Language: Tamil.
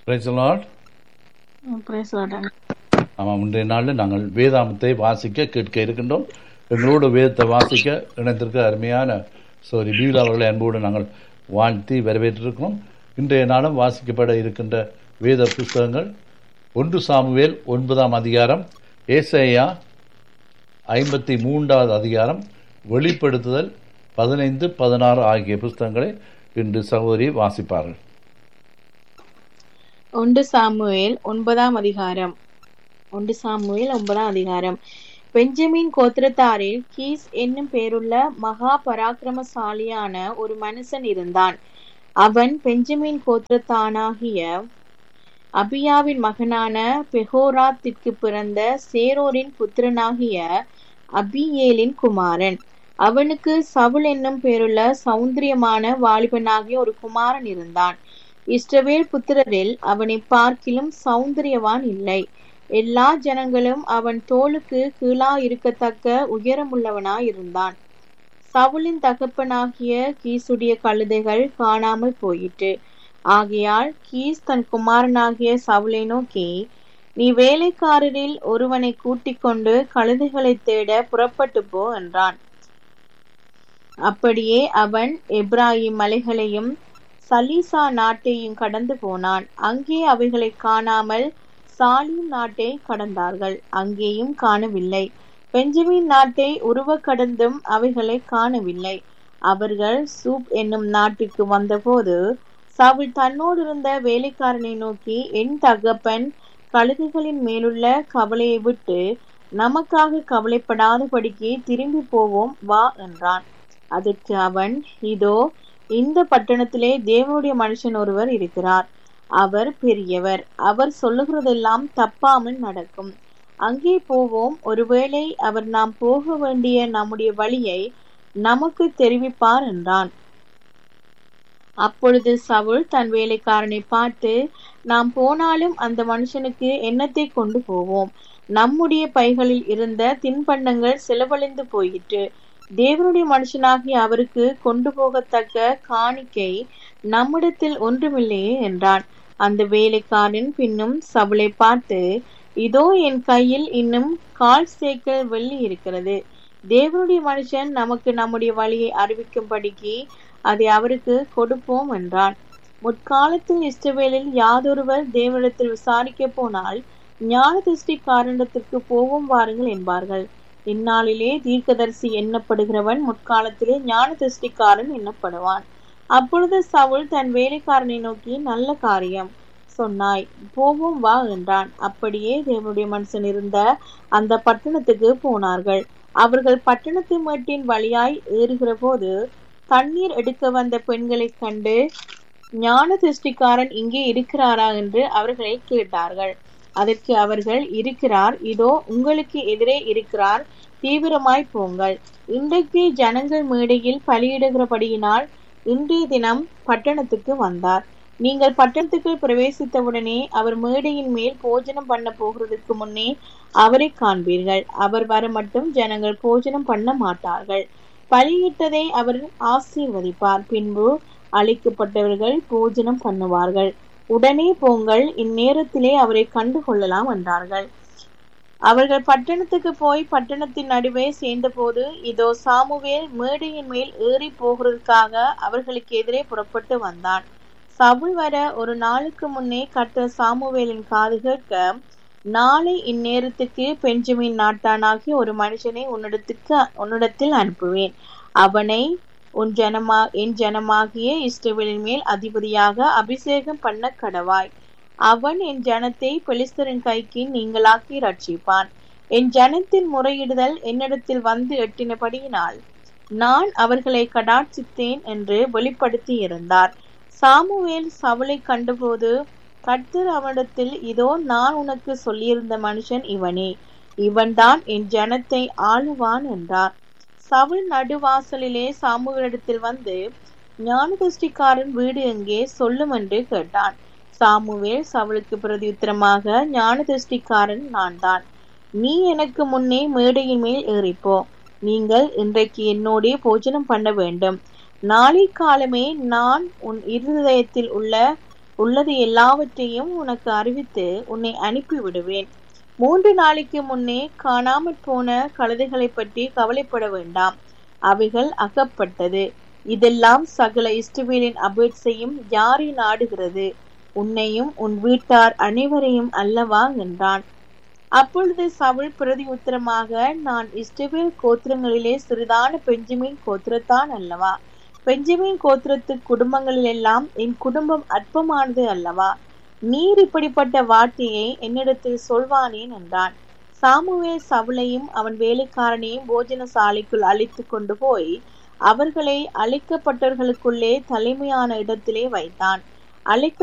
Praise the Lord. Praise Lord. ஆமாம் இன்றைய நாளில் நாங்கள் வேதாமத்தை வாசிக்க கேட்க இருக்கின்றோம் எங்களோடு வேதத்தை வாசிக்க இணைந்திருக்க அருமையான சோரி பீலா அவர்களை அன்போடு நாங்கள் வாழ்த்தி வரவேற்றிருக்கிறோம் இன்றைய நாளும் வாசிக்கப்பட இருக்கின்ற வேத புஸ்தகங்கள் ஒன்று சாமுவேல் ஒன்பதாம் அதிகாரம் ஏசையா ஐம்பத்தி மூன்றாவது அதிகாரம் வெளிப்படுத்துதல் பதினைந்து பதினாறு ஆகிய புஸ்தகங்களை இன்று சகோதரி வாசிப்பார்கள் ஒன்று சாமுவேல் ஒன்பதாம் அதிகாரம் ஒன்று சாமுவேல் ஒன்பதாம் அதிகாரம் பெஞ்சமின் கோத்திரத்தாரில் கீஸ் என்னும் பேருள்ள மகா பராக்கிரமசாலியான ஒரு மனுஷன் இருந்தான் அவன் பெஞ்சமின் கோத்திரத்தானாகிய அபியாவின் மகனான பெஹோராத்திற்கு பிறந்த சேரோரின் புத்திரனாகிய அபியேலின் குமாரன் அவனுக்கு சவுல் என்னும் பேருள்ள சௌந்தரியமான வாலிபனாகிய ஒரு குமாரன் இருந்தான் இஸ்ரவேல் புத்திரரில் அவனை பார்க்கிலும் சௌந்தரியவான் இல்லை எல்லா ஜனங்களும் அவன் தோளுக்கு கீழா இருக்கத்தக்க உயரமுள்ளவனாய் இருந்தான் சவுலின் தகப்பனாகிய கீசுடைய கழுதைகள் காணாமல் போயிற்று ஆகையால் கீஸ் தன் குமாரனாகிய சவுலை நோக்கி நீ வேலைக்காரரில் ஒருவனை கூட்டிக் கொண்டு கழுதைகளை தேட புறப்பட்டு போ என்றான் அப்படியே அவன் எப்ராஹிம் மலைகளையும் சலீசா நாட்டையும் கடந்து போனான் அங்கே அவைகளை காணாமல் சாலிம் நாட்டை கடந்தார்கள் அங்கேயும் காணவில்லை பெஞ்சமின் நாட்டை உருவ கடந்தும் அவைகளை காணவில்லை அவர்கள் சூப் என்னும் நாட்டுக்கு வந்தபோது சவுல் தன்னோடு இருந்த வேலைக்காரனை நோக்கி என் தகப்பன் கழுகுகளின் மேலுள்ள கவலையை விட்டு நமக்காக கவலைப்படாதபடிக்கு திரும்பி போவோம் வா என்றான் அதற்கு அவன் இதோ இந்த பட்டணத்திலே தேவனுடைய மனுஷன் ஒருவர் இருக்கிறார் அவர் பெரியவர் அவர் சொல்லுகிறதெல்லாம் தப்பாமல் நடக்கும் அங்கே போவோம் ஒருவேளை அவர் நாம் போக வேண்டிய நம்முடைய வழியை நமக்கு தெரிவிப்பார் என்றான் அப்பொழுது சவுல் தன் வேலைக்காரனை பார்த்து நாம் போனாலும் அந்த மனுஷனுக்கு எண்ணத்தை கொண்டு போவோம் நம்முடைய பைகளில் இருந்த தின்பண்டங்கள் செலவழிந்து போயிற்று தேவனுடைய மனுஷனாகி அவருக்கு கொண்டு போகத்தக்க காணிக்கை நம்மிடத்தில் ஒன்றுமில்லையே என்றான் அந்த வேலைக்காரன் பின்னும் சவுளை பார்த்து இதோ என் கையில் இன்னும் கால் சேக்கல் வெள்ளி இருக்கிறது தேவனுடைய மனுஷன் நமக்கு நம்முடைய வழியை அறிவிக்கும்படிக்கு அதை அவருக்கு கொடுப்போம் என்றான் முற்காலத்தில் இஸ்ரவேலில் யாதொருவர் தேவனிடத்தில் விசாரிக்க போனால் ஞான திருஷ்டி காரணத்திற்கு போவோம் வாருங்கள் என்பார்கள் இந்நாளிலே தீர்க்கதரிசி எண்ணப்படுகிறவன் முற்காலத்திலே ஞான திருஷ்டிக்காரன் எண்ணப்படுவான் அப்பொழுது சவுல் தன் வேலைக்காரனை நோக்கி நல்ல காரியம் சொன்னாய் போவோம் வா என்றான் அப்படியே தேவனுடைய மனுஷன் இருந்த அந்த பட்டணத்துக்கு போனார்கள் அவர்கள் பட்டணத்து மேட்டின் வழியாய் ஏறுகிற போது தண்ணீர் எடுக்க வந்த பெண்களை கண்டு ஞான திருஷ்டிக்காரன் இங்கே இருக்கிறாரா என்று அவர்களை கேட்டார்கள் அதற்கு அவர்கள் இருக்கிறார் இதோ உங்களுக்கு எதிரே இருக்கிறார் தீவிரமாய் போங்கள் இன்றைக்கு ஜனங்கள் மேடையில் பலியிடுகிறபடியினால் இன்றைய தினம் பட்டணத்துக்கு வந்தார் நீங்கள் பட்டணத்துக்கு பிரவேசித்தவுடனே அவர் மேடையின் மேல் போஜனம் பண்ண போகிறதுக்கு முன்னே அவரை காண்பீர்கள் அவர் வர மட்டும் ஜனங்கள் போஜனம் பண்ண மாட்டார்கள் பலியிட்டதை அவர் ஆசீர்வதிப்பார் பின்பு அழைக்கப்பட்டவர்கள் போஜனம் பண்ணுவார்கள் உடனே போங்கள் இந்நேரத்திலே அவரை கண்டு கொள்ளலாம் என்றார்கள் அவர்கள் பட்டணத்துக்கு போய் பட்டணத்தின் நடுவே சேர்ந்தபோது இதோ சாமுவேல் மேடையின் மேல் ஏறி போகிறதுக்காக அவர்களுக்கு எதிரே புறப்பட்டு வந்தான் சவுல் வர ஒரு நாளுக்கு முன்னே கட்ட சாமுவேலின் காது கேட்க நாளை இந்நேரத்துக்கு பெஞ்சமின் நாட்டானாகி ஒரு மனுஷனை உன்னிடத்துக்கு உன்னிடத்தில் அனுப்புவேன் அவனை உன் ஜனமா என் ஜனமாகிய இஸ்ரவேலின் மேல் அதிபதியாக அபிஷேகம் பண்ண கடவாய் அவன் என் ஜனத்தை பெலிஸ்தரின் கைக்கு நீங்களாக்கி ரட்சிப்பான் என் ஜனத்தின் முறையிடுதல் என்னிடத்தில் வந்து எட்டினபடியினால் நான் அவர்களை கடாட்சித்தேன் என்று வெளிப்படுத்தி இருந்தார் சாமுவேல் சவுளை கண்டபோது கர்த்தர் அவனிடத்தில் இதோ நான் உனக்கு சொல்லியிருந்த மனுஷன் இவனே இவன்தான் என் ஜனத்தை ஆளுவான் என்றார் சவுல் நடுவாசலிலே சாமுவேலிடத்தில் வந்து ஞானதிருஷ்டிக்காரன் வீடு எங்கே சொல்லும் என்று கேட்டான் சாமுவேல் சவுலுக்கு பிரதியுத்தரமாக ஞானதிருஷ்டிக்காரன் நான் தான் நீ எனக்கு முன்னே மேடையின் மேல் ஏறிப்போ நீங்கள் இன்றைக்கு என்னோடே போஜனம் பண்ண வேண்டும் நாளை காலமே நான் உன் இருதயத்தில் உள்ள உள்ளது எல்லாவற்றையும் உனக்கு அறிவித்து உன்னை அனுப்பி விடுவேன் மூன்று நாளைக்கு முன்னே காணாமற் போன கழுதைகளைப் பற்றி கவலைப்பட வேண்டாம் அவைகள் அகப்பட்டது இதெல்லாம் சகல இஸ்ரவேலின் அபேட்சையும் யாரை நாடுகிறது உன்னையும் உன் வீட்டார் அனைவரையும் அல்லவா என்றான் அப்பொழுது சவுல் பிரதி உத்தரமாக நான் இஸ்ரவேல் கோத்திரங்களிலே சிறிதான பெஞ்சமின் கோத்திரத்தான் அல்லவா பெஞ்சமின் கோத்திரத்து குடும்பங்களிலெல்லாம் என் குடும்பம் அற்பமானது அல்லவா நீர் இப்படிப்பட்ட வார்த்தையை என்னிடத்தில் சொல்வானேன் என்றான் சாமுவேல் சவுலையும் அவன் வேலைக்காரனையும் போஜன சாலைக்குள் அழைத்து கொண்டு போய் அவர்களை அழைக்கப்பட்டவர்களுக்குள்ளே தலைமையான இடத்திலே வைத்தான் அழைக்க